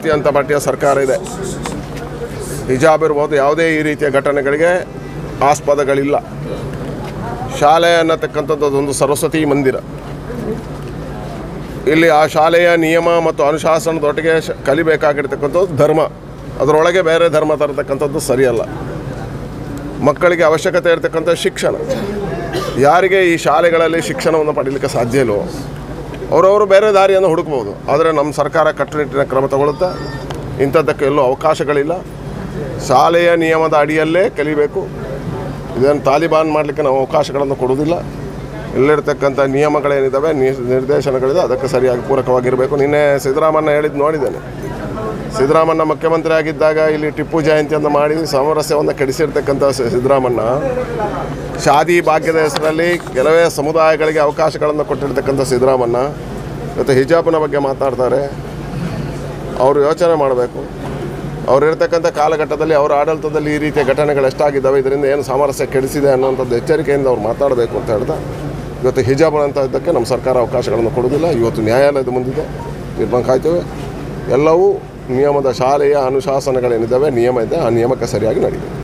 ಭಾರತೀಯ ಜನತಾ ಪಾರ್ಟಿಯ ಸರ್ಕಾರ ಇದೆ ಹಿಜಾಬ್ ಇರ್ಬೋದು ಯಾವುದೇ ಈ ರೀತಿಯ ಘಟನೆಗಳಿಗೆ ಆಸ್ಪದಗಳಿಲ್ಲ ಶಾಲೆ ಅನ್ನತಕ್ಕಂಥದ್ದು ಅದೊಂದು ಸರಸ್ವತಿ ಮಂದಿರ ಇಲ್ಲಿ ಆ ಶಾಲೆಯ ನಿಯಮ ಮತ್ತು ಅನುಶಾಸನದೊಟ್ಟಿಗೆ ಶ ಕಲಿಬೇಕಾಗಿರ್ತಕ್ಕಂಥದ್ದು ಧರ್ಮ ಅದರೊಳಗೆ ಬೇರೆ ಧರ್ಮ ತರತಕ್ಕಂಥದ್ದು ಸರಿಯಲ್ಲ ಮಕ್ಕಳಿಗೆ ಅವಶ್ಯಕತೆ ಇರತಕ್ಕಂಥ ಶಿಕ್ಷಣ ಯಾರಿಗೆ ಈ ಶಾಲೆಗಳಲ್ಲಿ ಶಿಕ್ಷಣವನ್ನು ಪಡೀಲಿಕ್ಕೆ ಸಾಧ್ಯ ಇಲ್ಲವೋ ಅವರವರು ಬೇರೆ ದಾರಿಯನ್ನು ಹುಡುಕ್ಬೋದು ಆದರೆ ನಮ್ಮ ಸರ್ಕಾರ ಕಟ್ಟುನಿಟ್ಟಿನ ಕ್ರಮ ತಗೊಳುತ್ತಾ ಇಂಥದ್ದಕ್ಕೆ ಎಲ್ಲೂ ಅವಕಾಶಗಳಿಲ್ಲ ಶಾಲೆಯ ನಿಯಮದ ಅಡಿಯಲ್ಲೇ ಕಲಿಬೇಕು ಇದನ್ನು ತಾಲಿಬಾನ್ ಮಾಡಲಿಕ್ಕೆ ನಾವು ಅವಕಾಶಗಳನ್ನು ಕೊಡುವುದಿಲ್ಲ ಇಲ್ಲಿರ್ತಕ್ಕಂಥ ನಿಯಮಗಳೇನಿದ್ದಾವೆ ನಿ- ನಿರ್ದೇಶನಗಳಿದೆ ಅದಕ್ಕೆ ಸರಿಯಾಗಿ ಪೂರಕವಾಗಿರಬೇಕು ನಿನ್ನೆ ಸಿದ್ದರಾಮಣ್ಣ ಹೇಳಿದ್ದು ನೋಡಿದ್ದೇನೆ ಸಿದ್ದರಾಮಣ್ಣ ಮುಖ್ಯಮಂತ್ರಿ ಆಗಿದ್ದಾಗ ಇಲ್ಲಿ ಟಿಪ್ಪು ಜಯಂತಿಯನ್ನು ಮಾಡಿ ಸಾಮರಸ್ಯವನ್ನು ಕೆಡಿಸಿರ್ತಕ್ಕಂಥ ಸಿ- ಸಿದ್ದರಾಮಣ್ಣ ಶಾದಿ ಭಾಗ್ಯದ ಹೆಸರಲ್ಲಿ ಕೆಲವೇ ಸಮುದಾಯಗಳಿಗೆ ಅವಕಾಶಗಳನ್ನು ಕೊಟ್ಟಿರ್ತಕ್ಕಂಥ ಸಿದ್ದರಾಮಣ್ಣ ಇವತ್ತು ಹಿಜಾಬ್ನ ಬಗ್ಗೆ ಮಾತಾಡ್ತಾರೆ ಅವರು ಯೋಚನೆ ಮಾಡಬೇಕು ಅವ್ರು ಇರ್ತಕ್ಕಂಥ ಕಾಲಘಟ್ಟದಲ್ಲಿ ಅವರ ಆಡಳಿತದಲ್ಲಿ ಈ ರೀತಿಯ ಘಟನೆಗಳು ಎಷ್ಟಾಗಿದ್ದಾವೆ ಇದರಿಂದ ಏನು ಸಾಮರಸ್ಯ ಕೆಡಿಸಿದೆ ಅನ್ನುವಂಥದ್ದು ಎಚ್ಚರಿಕೆಯಿಂದ ಅವ್ರು ಮಾತಾಡಬೇಕು ಅಂತ ಹೇಳ್ದೆ ಇವತ್ತು ಹಿಜಾಬ್ ಅಂತ ಇದಕ್ಕೆ ನಮ್ಮ ಸರ್ಕಾರ ಅವಕಾಶಗಳನ್ನು ಕೊಡೋದಿಲ್ಲ ಇವತ್ತು ನ್ಯಾಯಾಲಯದ ಮುಂದಿದೆ ತೀರ್ಮಾನ ಕಾಯ್ತೇವೆ ಎಲ್ಲವೂ ನಿಯಮದ ಶಾಲೆಯ ಅನುಶಾಸನಗಳೇನಿದ್ದಾವೆ ನಿಯಮ ಇದೆ ಆ ನಿಯಮಕ್ಕೆ ಸರಿಯಾಗಿ ನಡೀಬೇಕು